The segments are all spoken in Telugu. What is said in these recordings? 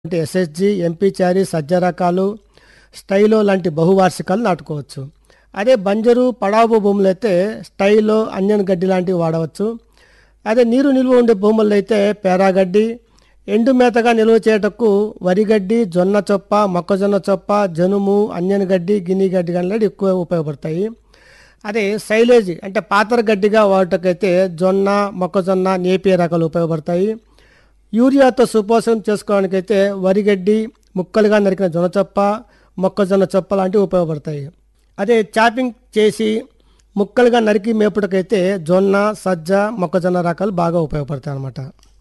అంటే ఎస్ఎస్జి ఎంపీ చారీ సజ్జ రకాలు స్టైలో లాంటి బహువార్షికాలు నాటుకోవచ్చు అదే బంజరు పడావు భూములు అయితే స్టైలో అంజన్ గడ్డి లాంటివి వాడవచ్చు అదే నీరు నిల్వ ఉండే భూముల్లో అయితే పేరాగడ్డి ఎండు మేతగా నిల్వ చేయటకు వరిగడ్డి జొన్న చొప్ప మొక్కజొన్న చొప్ప జనుము అంజన్ గడ్డి గిని గడ్డి కానీ ఎక్కువ ఉపయోగపడతాయి అదే సైలేజ్ అంటే పాతర గడ్డిగా వాడటకైతే జొన్న మొక్కజొన్న నేపియ రకాలు ఉపయోగపడతాయి యూరియాతో సుపోషణం చేసుకోవడానికైతే వరిగడ్డి ముక్కలుగా నరికిన జొన్న చొప్ప మొక్కజొన్న చొప్ప లాంటివి ఉపయోగపడతాయి అదే చాపింగ్ చేసి ముక్కలుగా నరికి మేపుటకైతే జొన్న సజ్జ మొక్కజొన్న రకాలు బాగా ఉపయోగపడతాయి అన్నమాట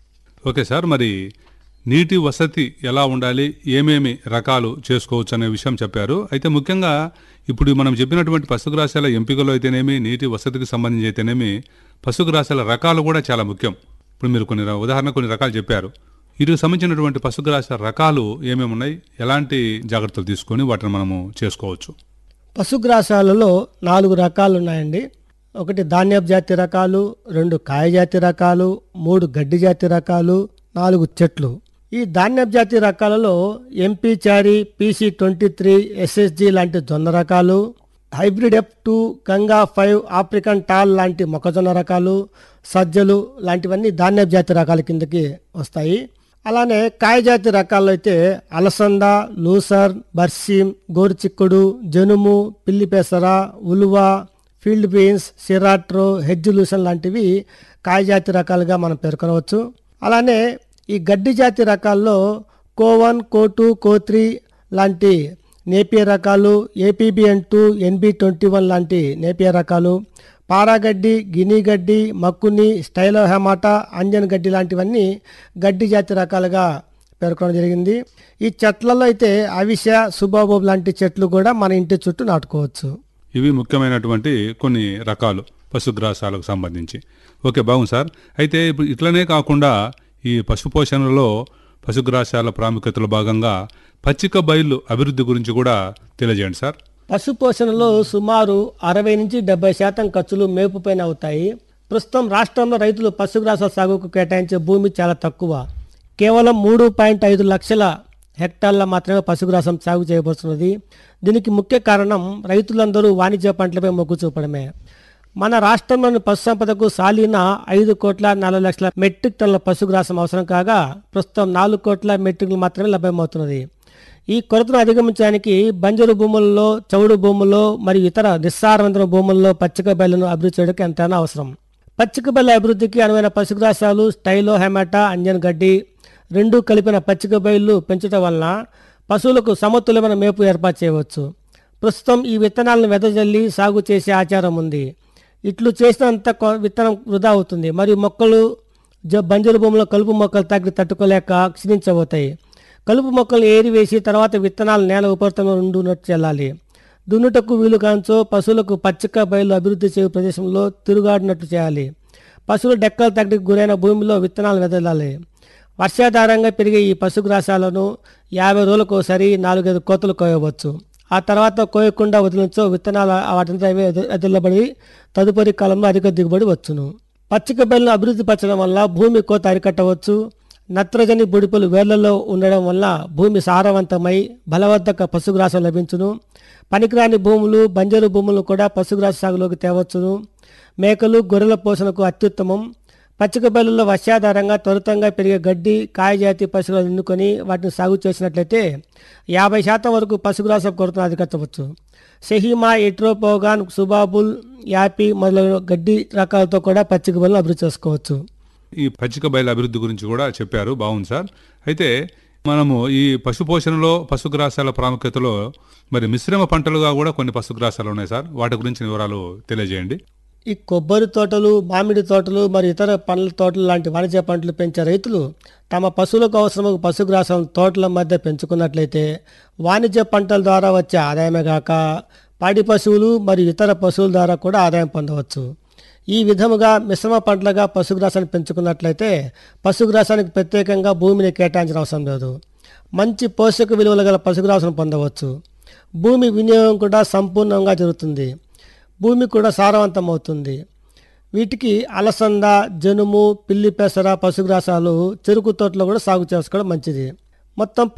ఓకే సార్ మరి నీటి వసతి ఎలా ఉండాలి ఏమేమి రకాలు చేసుకోవచ్చు అనే విషయం చెప్పారు అయితే ముఖ్యంగా ఇప్పుడు మనం చెప్పినటువంటి పశుగ్రాసాల ఎంపికలో అయితేనేమి నీటి వసతికి సంబంధించి అయితేనేమి పశుగ్రాసాల రకాలు కూడా చాలా ముఖ్యం ఇప్పుడు మీరు కొన్ని ర- ఉదాహరణ కొన్ని రకాలు చెప్పారు వీటికి సంబంధించినటువంటి పశుగ్రాస రకాలు ఏమేమి ఉన్నాయి ఎలాంటి జాగ్రత్తలు తీసుకొని వాటిని మనము చేసుకోవచ్చు పశుగ్రాసాలలో నాలుగు రకాలు ఉన్నాయండి ఒకటి ధాన్యపు జాతి రకాలు రెండు కాయ జాతి రకాలు మూడు గడ్డి జాతి రకాలు నాలుగు చెట్లు ఈ ధాన్యపు జాతి రకాలలో MP Chari PC twenty three SSG లాంటి జొన్న రకాలు hybrid F two Ganga five African tall లాంటి మొక్కజొన్న రకాలు సజ్జలు లాంటివన్నీ ధాన్యపు జాతి రకాల కిందకి వస్తాయి అలానే కాయజాతి రకాల్లో అయితే అలసంద లూసర్ బర్సీం గోరుచిక్కుడు జనుము పిల్లిపెసర ఉలువ field beans siratro hedge lucerne లాంటివి కాయజాతి రకాలుగా మనం పేర్కొనవచ్చు అలానే ఈ గడ్డి జాతి రకాల్లో కోవన్ కోటు కోత్రి లాంటి నేపియర్ రకాలు APBN two NB twenty one లాంటి నేపియర్ రకాలు పారాగడ్డి గిని గడ్డి మక్కుని స్టైలో హెమాటా అంజన్ గడ్డి లాంటివన్నీ గడ్డి జాతి రకాలుగా పేర్కొనడం జరిగింది ఈ చెట్లలో అయితే అవిష సుబాబోబ్ లాంటి చెట్లు కూడా మన ఇంటి చుట్టూ నాటుకోవచ్చు ఇవి ముఖ్యమైనటువంటి కొన్ని రకాలు పశుగ్రాసాలకు సంబంధించి ఓకే బాగుంది సార్ అయితే ఇప్పుడు ఇట్లనే కాకుండా ఈ పశుపోషణలో పశుగ్రాసాల ప్రాముఖ్యతలో భాగంగా పచ్చిక బయళ్ళు అభివృద్ధి గురించి కూడా తెలియజేయండి సార్ పశు పోషణలో సుమారు అరవై నుంచి డెబ్బై శాతం ఖర్చులు మేపుపైన అవుతాయి ప్రస్తుతం రాష్ట్రంలో రైతులు పశుగ్రాసాల సాగుకు కేటాయించే భూమి చాలా తక్కువ కేవలం మూడు పాయింట్ ఐదు లక్షల హెక్టార్ల మాత్రమే పశుగ్రాసం సాగు చేయబడుతున్నది దీనికి ముఖ్య కారణం రైతులందరూ వాణిజ్య పంటలపై మొగ్గు చూపడమే మన రాష్ట్రంలోని పశు సంపదకు సాలీన ఐదు కోట్ల నలభై లక్షల మెట్రిక్ టన్నుల పశుగ్రాసం అవసరం కాగా ప్రస్తుతం నాలుగు కోట్ల మెట్రిక్లు మాత్రమే లభ్యమవుతున్నది ఈ కొరతను అధిగమించడానికి బంజరు భూముల్లో చౌడు భూముల్లో మరియు ఇతర నిస్సారవంతమైన భూముల్లో పచ్చిక బయలను అభివృద్ధి చేయడానికి ఎంతైనా అవసరం పచ్చిక బయల అభివృద్ధికి అనువైన పశుగ్రాసాలు స్టైలో హెమాటా అంజన్ గడ్డి రెండు కలిపిన పచ్చిక బయళ్ళు పెంచడం వలన పశువులకు సమతుల్యమైన మేపు ఏర్పాటు చేయవచ్చు ప్రస్తుతం ఈ విత్తనాలను వెదజల్లి సాగు చేసే ఆచారం ఉంది ఇట్లు చేసినంత కొ- విత్తనం వృధా అవుతుంది మరియు మొక్కలు జ బంజరు భూమిలో కలుపు మొక్కలు తగ్గి తట్టుకోలేక క్షీణించబోతాయి కలుపు మొక్కలు ఏరివేసి తర్వాత విత్తనాలు నేల ఉపరితలంలో ఉండునట్టు చెల్లాలి దున్నుటకు వీలు కాంచో పశువులకు పచ్చిక బయలు అభివృద్ధి చేయు ప్రదేశంలో తిరుగాడినట్లు చేయాలి పశువులు డెక్కలు తగ్గడానికి గురైన భూమిలో విత్తనాలు వెదలాలి వర్షాధారంగా పెరిగే ఈ పశుగ్రాసాలను యాభై రోజులకు ఒకసారి నాలుగైదు కోతలు కోయవచ్చు ఆ తర్వాత కోయకుండా వదిలించో విత్తనాలు వాటిని అవే ఎదులబడి తదుపరి కాలంలో అధిక దిగుబడి వచ్చును పచ్చిక బెల్లను అభివృద్ధి పరచడం వల్ల భూమి కోత అరికట్టవచ్చు నత్రజని బుడిపలు వేర్లలో ఉండడం వల్ల భూమి సారవంతమై బలవర్ధక పశుగ్రాసం లభించును పనికిరాని భూములు బంజరు భూములు కూడా పశుగ్రాస సాగులోకి తేవచ్చును మేకలు గొర్రెల పోషణకు అత్యుత్తమం పచ్చిక బయలులో వర్షాధారంగా త్వరితంగా పెరిగే గడ్డి కాయజాతి పశువులను ఎన్నుకొని వాటిని సాగు చేసినట్లయితే యాభై శాతం వరకు పశుగ్రాస కొరతను అధిగమించవచ్చు షహీమా ఎట్రోపోగాన్ సుబాబుల్ యాపి మొదలైన గడ్డి రకాలతో కూడా పచ్చిక బయలు అభివృద్ధి చేసుకోవచ్చు ఈ పచ్చిక బయలు అభివృద్ధి గురించి కూడా చెప్పారు బాగుంది సార్ అయితే మనము ఈ పశుపోషణలో పశుగ్రాసాల ప్రాముఖ్యతలో మరి మిశ్రమ పంటలుగా కూడా కొన్ని పశుగ్రాసాలు ఉన్నాయి సార్ వాటి గురించి వివరాలు తెలియజేయండి ఈ కొబ్బరి తోటలు మామిడి తోటలు మరియు ఇతర పండ్ల తోటలు లాంటి వాణిజ్య పంటలు పెంచే రైతులు తమ పశువులకు అవసరమైన పశుగ్రాసం తోటల మధ్య పెంచుకున్నట్లయితే వాణిజ్య పంటల ద్వారా వచ్చే ఆదాయమే కాక పాడి పశువులు మరియు ఇతర పశువుల ద్వారా కూడా ఆదాయం పొందవచ్చు ఈ విధముగా మిశ్రమ పంటలుగా పశుగ్రాసాన్ని పెంచుకున్నట్లయితే పశుగ్రాసానికి ప్రత్యేకంగా భూమిని కేటాయించిన అవసరం లేదు మంచి పోషక విలువలు గల పశుగ్రాసం పొందవచ్చు భూమి వినియోగం కూడా సంపూర్ణంగా జరుగుతుంది భూమి కూడా సారవంతం అవుతుంది వీటికి అలసంద జనుము పిల్లి పెసర పశుగ్రాసాలు చెరుకు తోటలో కూడా సాగు చేసుకోవడం మంచిది మొత్తం